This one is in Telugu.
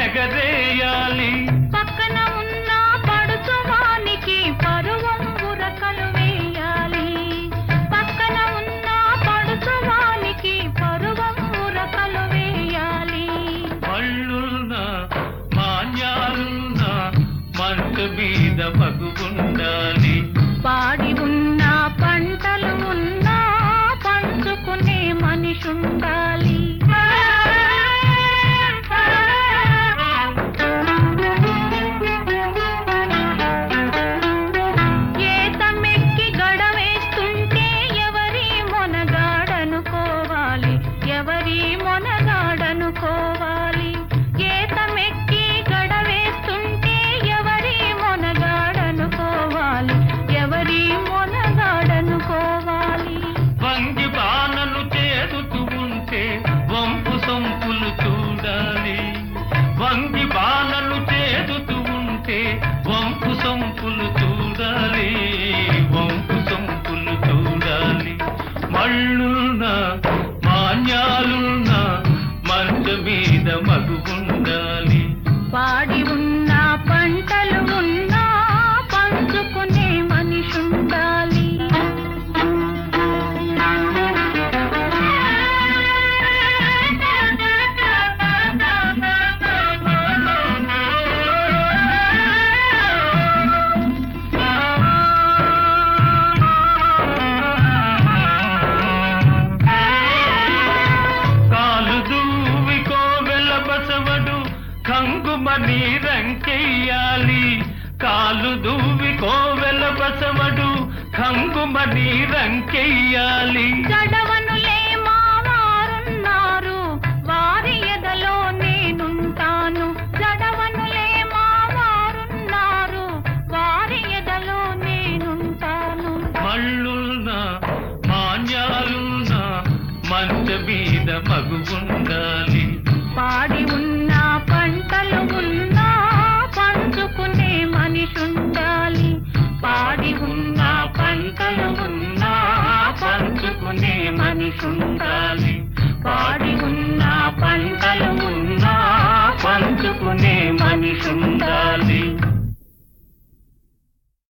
ఎగరేయాలి పక్కన ఉన్న పడుచువానికి పరువం ఉరకలు వేయాలి పక్కన ఉన్న పడుచువానికి పరువం ఉరకలు వేయాలి పళ్ళున్న మాన్యాలున్న మంట మీద మగుగుండాలి పాడి ఉన్న పంటలు ఉన్నా పంచుకునే మనిషుండాలి ఏతమెక్కి గడవేస్తుంటే ఎవరి మొనగాడనుకోవాలి ఎవరి మొనగాడనుకోవాలి ఏతమెక్కి గడవేస్తుంటే ఎవరి మొనగాడనుకోవాలి ఎవరి మొనగాడనుకోవాలి వంగి బాణలు చేరుతూ ఉంటే వంపు సొంపులు చూడాలి వంగి బాణలు చేరుతూ ఉంటే వంపు సొంపులు చూడాలి వంపు సొంపులు చూడాలి మళ్ళున్న మాన్యాలున్న మంచ మీద మగుగుండాలి పాడి ఉన్న పంటలు ఉన్నా పంచుకునే మనిషుండాలి కాలు దూవి కోవెల బసవడు కంగుమని రంకెయ్యాలి కాలు దూవి కోవెల బసవడు కంగుమని రంకెయ్యాలి జడవనులే మావారున్నారు వారి ఎదలో నేనుంటాను జడవనులే మావారున్నారు వారి ఎదలో నేనుంటాను మళ్ళున్న మాన్యాలున్న మంచ మీద మగుగుండాలి పాడి ఉన్న పంటలు ఉన్నా పంచుకునే మనిషుండాలి పాడి ఉన్న పంటలు ఉన్నా పంచుకునే మనిషుండాలి